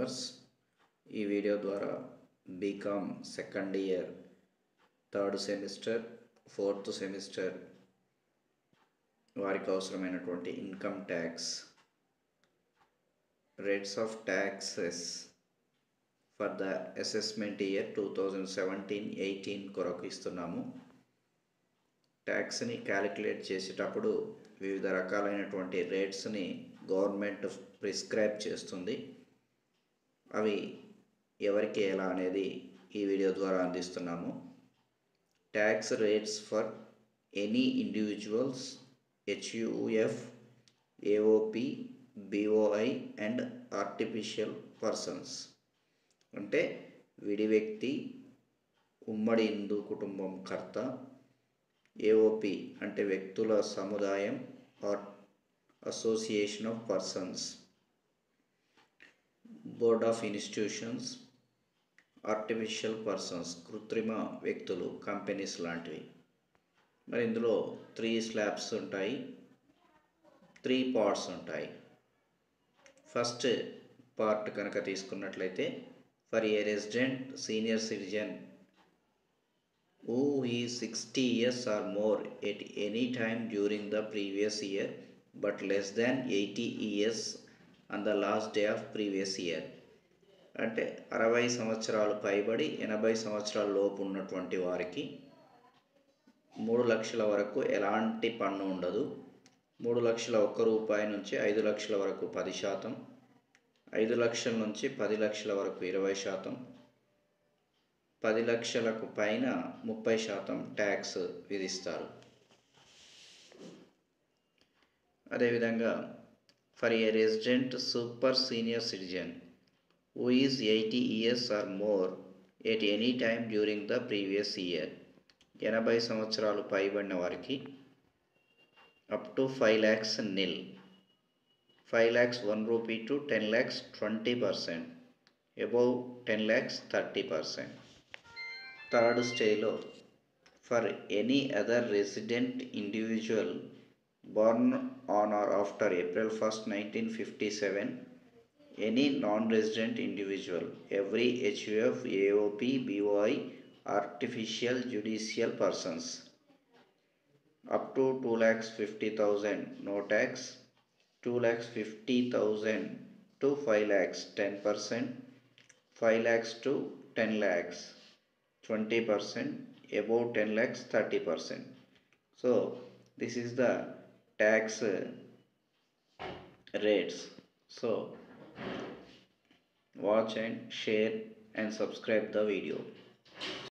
Viewers ఈ video ద్వారా BCom second year third semester fourth semester వారికి అవసరమైనటువంటి income tax rates of taxes for the assessment year two thousand seventeen eighteen కొరకు ఇస్తున్నాము ట్యాక్స్ని calculate చేసేటప్పుడు వివిధ రకాలైనటువంటి రేట్స్ని గవర్నమెంట్ ప్రిస్క్రైబ్ చేస్తుంది అవి ఎవరికి ఎలా అనేది ఈ వీడియో ద్వారా అందిస్తున్నాము tax rates for any individuals HUF AOP BOI and artificial persons అంటే విడి వ్యక్తి ఉమ్మడి హిందూ కుటుంబం కర్త ఏఓపి అంటే వ్యక్తుల సముదాయం or association of persons board of institutions artificial persons కృత్రిమ వ్యక్తులు కంపెనీస్ లాంటివి మరి ఇందులో త్రీ స్లాబ్స్ ఉంటాయి త్రీ పార్ట్స్ ఉంటాయి ఫస్ట్ పార్ట్ కనుక తీసుకున్నట్లయితే for a resident senior citizen who is 60 years or more at any time during the previous year but less than 80 years on the last day of previous year అంటే అరవై సంవత్సరాలు పైబడి ఎనభై సంవత్సరాల లోపు ఉన్నటువంటి వారికి మూడు లక్షల వరకు ఎలాంటి పన్ను ఉండదు మూడు లక్షల ఒక్క రూపాయి నుంచి ఐదు లక్షల వరకు పది శాతం ఐదు లక్షల నుంచి పది లక్షల వరకు ఇరవై శాతం పది లక్షలకు పైన ముప్పై శాతం ట్యాక్స్ విధిస్తారు అదేవిధంగా for a resident super senior citizen who is eighty years or more at any time during the previous year ఎనభై సంవత్సరాలు పైబడిన వారికి up to five lakhs nil five lakhs one rupee to ten lakhs twenty percent above ten lakhs thirty percent third స్టేలో for any other resident individual born on or after April 1st, 1957, any non-resident individual, every HUF, AOP, BOI, artificial judicial persons, up to 2 lakhs 50,000, no tax, 2 lakhs 50,000 to 5 lakhs, 10%, 5 lakhs to 10 lakhs, 20%, above 10 lakhs, 30%. So, this is the tax uh, rates so watch and share and subscribe the video